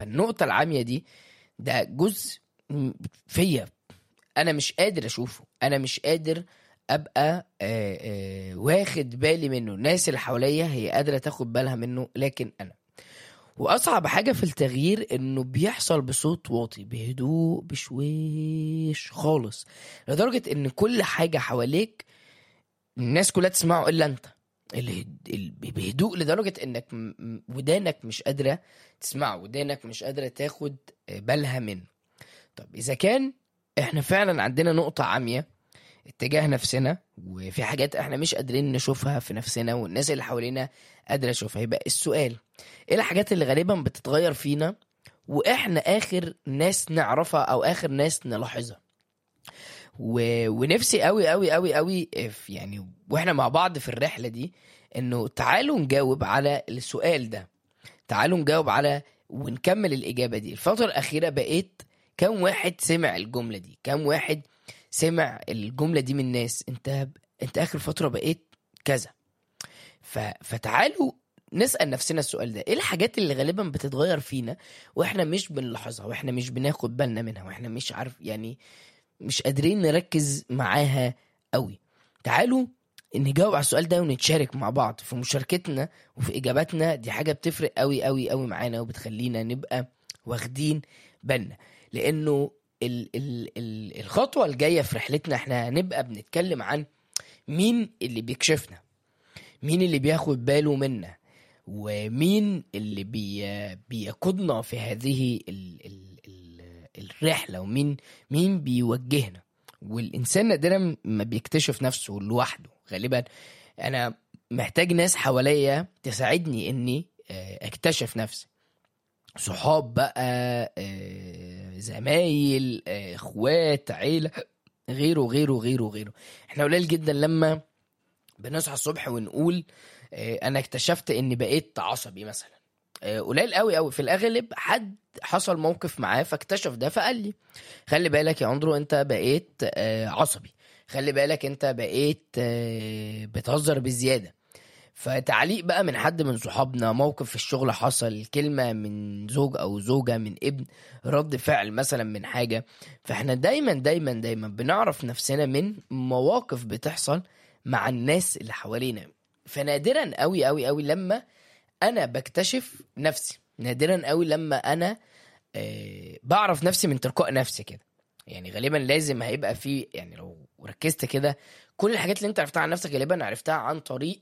فالنقطة العامية دي ده جزء م- فيا أنا مش قادر أشوفه أنا مش قادر أبقى آه، آه، واخد بالي منه الناس اللي حواليا هي قادرة تاخد بالها منه لكن أنا وأصعب حاجة في التغيير إنه بيحصل بصوت واطي بهدوء بشويش خالص لدرجة إن كل حاجة حواليك الناس كلها تسمعه إلا أنت الهد- ال- بهدوء لدرجة إنك م- م- ودانك مش قادرة تسمعه ودانك مش قادرة تاخد بالها منه طب إذا كان إحنا فعلا عندنا نقطة عامية اتجاه نفسنا وفي حاجات احنا مش قادرين نشوفها في نفسنا والناس اللي حوالينا قادرة تشوفها يبقى السؤال ايه الحاجات اللي غالبا بتتغير فينا واحنا اخر ناس نعرفها او اخر ناس نلاحظها و... ونفسي قوي قوي قوي قوي في يعني واحنا مع بعض في الرحله دي انه تعالوا نجاوب على السؤال ده تعالوا نجاوب على ونكمل الاجابه دي الفتره الاخيره بقيت كم واحد سمع الجمله دي كم واحد سمع الجمله دي من الناس انت انت اخر فتره بقيت كذا ف... فتعالوا نسال نفسنا السؤال ده ايه الحاجات اللي غالبا بتتغير فينا واحنا مش بنلاحظها واحنا مش بناخد بالنا منها واحنا مش عارف يعني مش قادرين نركز معاها قوي تعالوا نجاوب على السؤال ده ونتشارك مع بعض في مشاركتنا وفي اجاباتنا دي حاجه بتفرق قوي قوي قوي معانا وبتخلينا نبقى واخدين بالنا لانه ال ال ال الخطوه الجايه في رحلتنا احنا هنبقى بنتكلم عن مين اللي بيكشفنا مين اللي بياخد باله منا ومين اللي بي بيقودنا في هذه ال ال ال الرحله ومين مين بيوجهنا والانسان نادرا ما بيكتشف نفسه لوحده غالبا انا محتاج ناس حواليا تساعدني اني آه، اكتشف نفسي صحاب بقى آه، زمايل آه، اخوات عيله غيره غيره غيره غيره احنا قليل جدا لما بنصحى الصبح ونقول آه، انا اكتشفت اني بقيت عصبي مثلا آه، قليل قوي قوي في الاغلب حد حصل موقف معاه فاكتشف ده فقال لي خلي بالك يا اندرو انت بقيت آه، عصبي خلي بالك انت بقيت آه، بتهزر بزياده فتعليق بقى من حد من صحابنا موقف في الشغل حصل كلمة من زوج أو زوجة من ابن رد فعل مثلا من حاجة فاحنا دايما دايما دايما بنعرف نفسنا من مواقف بتحصل مع الناس اللي حوالينا فنادرا قوي قوي قوي لما أنا بكتشف نفسي نادرا قوي لما أنا آه بعرف نفسي من تلقاء نفسي كده يعني غالبا لازم هيبقى في يعني لو ركزت كده كل الحاجات اللي انت عرفتها عن نفسك غالبا عرفتها عن طريق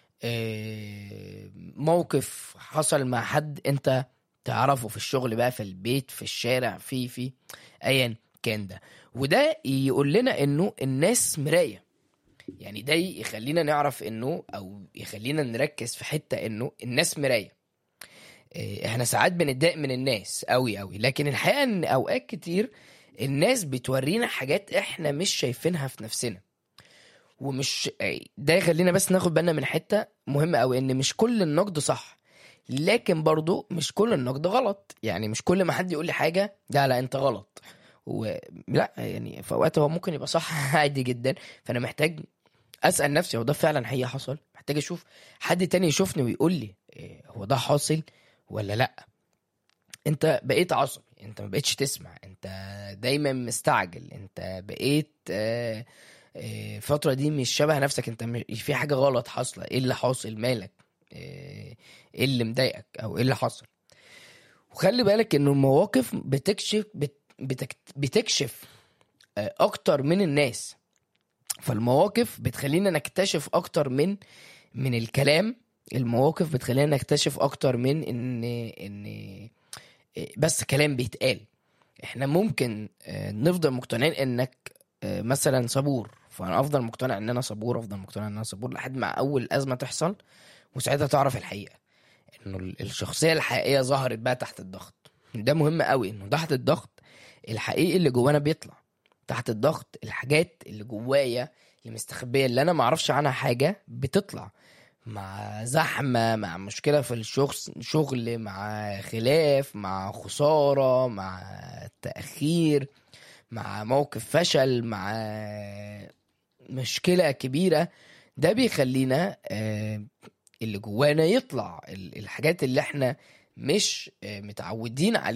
آه، موقف حصل مع حد انت تعرفه في الشغل بقى في البيت في الشارع في في ايا كان ده وده يقول لنا انه الناس مرايه يعني ده يخلينا نعرف انه او يخلينا نركز في حته انه الناس مرايه آه، احنا ساعات بنتضايق من الناس قوي قوي لكن الحقيقه ان اوقات كتير الناس بتورينا حاجات احنا مش شايفينها في نفسنا ومش ده يخلينا بس ناخد بالنا من حته مهمه قوي ان مش كل النقد صح لكن برضو مش كل النقد غلط يعني مش كل ما حد يقول لي حاجه لا لا انت غلط ولا يعني في اوقات هو ممكن يبقى صح عادي جدا فانا محتاج اسال نفسي هو ده فعلا حقيقه حصل محتاج اشوف حد تاني يشوفني ويقول لي إيه، هو ده حاصل ولا لا انت بقيت عصبي انت ما بقيتش تسمع انت دايما مستعجل انت بقيت آه آه، الفترة دي مش شبه نفسك انت م- في حاجة غلط حاصلة ايه اللي حاصل مالك آه، ايه اللي مضايقك او ايه اللي حصل وخلي بالك انه المواقف بتكشف بت بتك بتكشف آه، اكتر من الناس فالمواقف بتخلينا نكتشف اكتر من من الكلام المواقف بتخلينا نكتشف اكتر من ان ان آه، بس كلام بيتقال احنا ممكن آه، نفضل مقتنعين انك آه، مثلا صبور فانا افضل مقتنع ان انا صبور افضل مقتنع ان انا صبور لحد ما اول ازمه تحصل وساعتها تعرف الحقيقه انه ال- الشخصيه الحقيقيه ظهرت بقى تحت الضغط ده مهم قوي انه تحت الضغط الحقيقي اللي جوانا بيطلع تحت الضغط الحاجات اللي جوايا اللي مستخبيه اللي انا ما اعرفش عنها حاجه بتطلع مع زحمه مع مشكله في الشغل شغل مع خلاف مع خساره مع تاخير مع موقف فشل مع مشكلة كبيرة ده بيخلينا آه، اللي جوانا يطلع ال- الحاجات اللي احنا مش آه، متعودين عليها